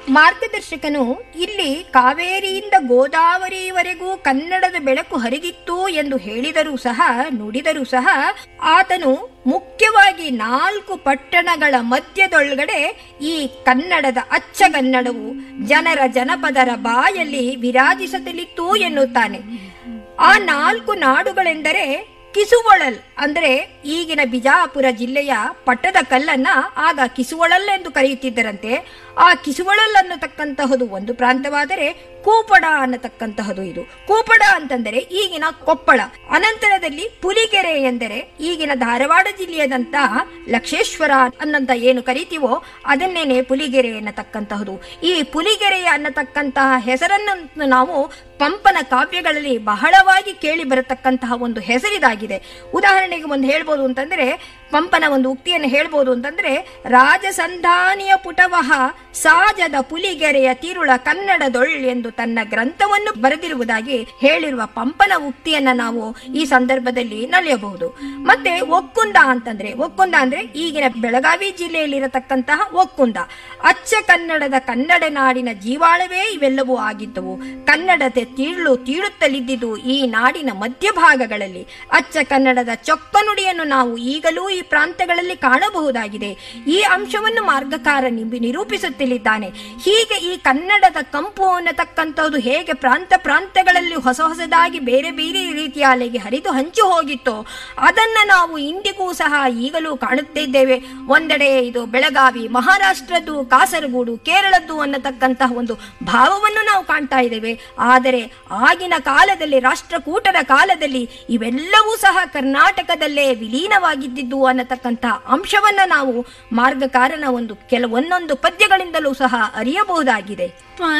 ಮಾರ್ಗದರ್ಶಕನು ಇಲ್ಲಿ ಕಾವೇರಿಯಿಂದ ಗೋದಾವರಿವರೆಗೂ ಕನ್ನಡದ ಬೆಳಕು ಹರಿದಿತ್ತು ಎಂದು ಹೇಳಿದರೂ ಸಹ ನುಡಿದರೂ ಸಹ ಆತನು ಮುಖ್ಯವಾಗಿ ನಾಲ್ಕು ಪಟ್ಟಣಗಳ ಮಧ್ಯದೊಳಗಡೆ ಈ ಕನ್ನಡದ ಅಚ್ಚಗನ್ನಡವು ಜನರ ಜನಪದರ ಬಾಯಲ್ಲಿ ವಿರಾಜಿಸಲಿತ್ತು ಎನ್ನುತ್ತಾನೆ ಆ ನಾಲ್ಕು ನಾಡುಗಳೆಂದರೆ ಕಿಸುವಳಲ್ ಅಂದ್ರೆ ಈಗಿನ ಬಿಜಾಪುರ ಜಿಲ್ಲೆಯ ಪಟ್ಟದ ಕಲ್ಲನ್ನ ಆಗ ಕಿಸುವಳಲ್ ಎಂದು ಕರೆಯುತ್ತಿದ್ದರಂತೆ ಆ ಕಿಸುವಳಲ್ ಅನ್ನತಕ್ಕಂತಹದು ಒಂದು ಪ್ರಾಂತವಾದರೆ ಕೂಪಡ ಅನ್ನತಕ್ಕಂತಹದು ಇದು ಕೂಪಡ ಅಂತಂದರೆ ಈಗಿನ ಕೊಪ್ಪಳ ಅನಂತರದಲ್ಲಿ ಪುಲಿಗೆರೆ ಎಂದರೆ ಈಗಿನ ಧಾರವಾಡ ಜಿಲ್ಲೆಯದಂತಹ ಲಕ್ಷೇಶ್ವರ ಅನ್ನಂತ ಏನು ಕರಿತೀವೋ ಅದನ್ನೇನೆ ಪುಲಿಗೆರೆ ಅನ್ನತಕ್ಕಂತಹದು ಈ ಪುಲಿಗೆರೆಯ ಅನ್ನತಕ್ಕಂತಹ ಹೆಸರನ್ನು ನಾವು ಪಂಪನ ಕಾವ್ಯಗಳಲ್ಲಿ ಬಹಳವಾಗಿ ಕೇಳಿ ಬರತಕ್ಕಂತಹ ಒಂದು ಹೆಸರಿದಾಗಿದೆ ಉದಾಹರಣೆಗೆ ಒಂದು ಹೇಳ್ಬೋದು ಅಂತಂದ್ರೆ ಪಂಪನ ಒಂದು ಉಕ್ತಿಯನ್ನು ಹೇಳ್ಬೋದು ಅಂತಂದ್ರೆ ರಾಜಸಂಧಾನಿಯ ಪುಟವಹ ಸಾಜದ ಪುಲಿಗೆರೆಯ ತಿರುಳ ಕನ್ನಡದೊಳ್ ಎಂದು ತನ್ನ ಗ್ರಂಥವನ್ನು ಬರೆದಿರುವುದಾಗಿ ಹೇಳಿರುವ ಪಂಪನ ಉಕ್ತಿಯನ್ನ ನಾವು ಈ ಸಂದರ್ಭದಲ್ಲಿ ನಲಿಯಬಹುದು ಮತ್ತೆ ಒಕ್ಕುಂದ ಅಂತಂದ್ರೆ ಒಕ್ಕುಂದ ಅಂದ್ರೆ ಈಗಿನ ಬೆಳಗಾವಿ ಜಿಲ್ಲೆಯಲ್ಲಿರತಕ್ಕಂತಹ ಒಕ್ಕುಂದ ಅಚ್ಚ ಕನ್ನಡದ ಕನ್ನಡ ನಾಡಿನ ಜೀವಾಳವೇ ಇವೆಲ್ಲವೂ ಆಗಿದ್ದವು ಕನ್ನಡತೆ ತೀಳು ತೀಳುತ್ತಲಿದ್ದುದು ಈ ನಾಡಿನ ಮಧ್ಯಭಾಗಗಳಲ್ಲಿ ಅಚ್ಚ ಕನ್ನಡದ ಚೊಕ್ಕ ನುಡಿಯನ್ನು ನಾವು ಈಗಲೂ ಈ ಪ್ರಾಂತಗಳಲ್ಲಿ ಕಾಣಬಹುದಾಗಿದೆ ಈ ಅಂಶವನ್ನು ಮಾರ್ಗಕಾರ ನಿಂಬಿ ನಿರೂಪಿಸುತ್ತಲಿದ್ದಾನೆ ಹೀಗೆ ಈ ಕನ್ನಡದ ಕಂಪು ಅನ್ನತಕ್ಕಂಥದ್ದು ಹೇಗೆ ಪ್ರಾಂತ ಪ್ರಾಂತಗಳಲ್ಲಿ ಹೊಸ ಹೊಸದಾಗಿ ಬೇರೆ ಬೇರೆ ರೀತಿಯ ಅಲೆಗೆ ಹರಿದು ಹಂಚಿ ಹೋಗಿತ್ತೋ ಅದನ್ನ ನಾವು ಇಂದಿಗೂ ಸಹ ಈಗಲೂ ಕಾಣುತ್ತಿದ್ದೇವೆ ಒಂದೆಡೆ ಇದು ಬೆಳಗಾವಿ ಮಹಾರಾಷ್ಟ್ರದ್ದು ಕಾಸರಗೋಡು ಕೇರಳದ್ದು ಅನ್ನತಕ್ಕಂತಹ ಒಂದು ಭಾವವನ್ನು ನಾವು ಕಾಣ್ತಾ ಇದ್ದೇವೆ ಆದರೆ ಆಗಿನ ಕಾಲದಲ್ಲಿ ರಾಷ್ಟ್ರಕೂಟರ ಕಾಲದಲ್ಲಿ ಇವೆಲ್ಲವೂ ಸಹ ಕರ್ನಾಟಕದಲ್ಲೇ ವಿಲೀನವಾಗಿದ್ದಿದ್ದು ಅನ್ನತಕ್ಕಂತಹ ಅಂಶವನ್ನ ನಾವು ಮಾರ್ಗಕಾರನ ಒಂದು ಕೆಲವೊಂದೊಂದು ಪದ್ಯಗಳಿಂದಲೂ ಸಹ ಅರಿಯಬಹುದಾಗಿದೆ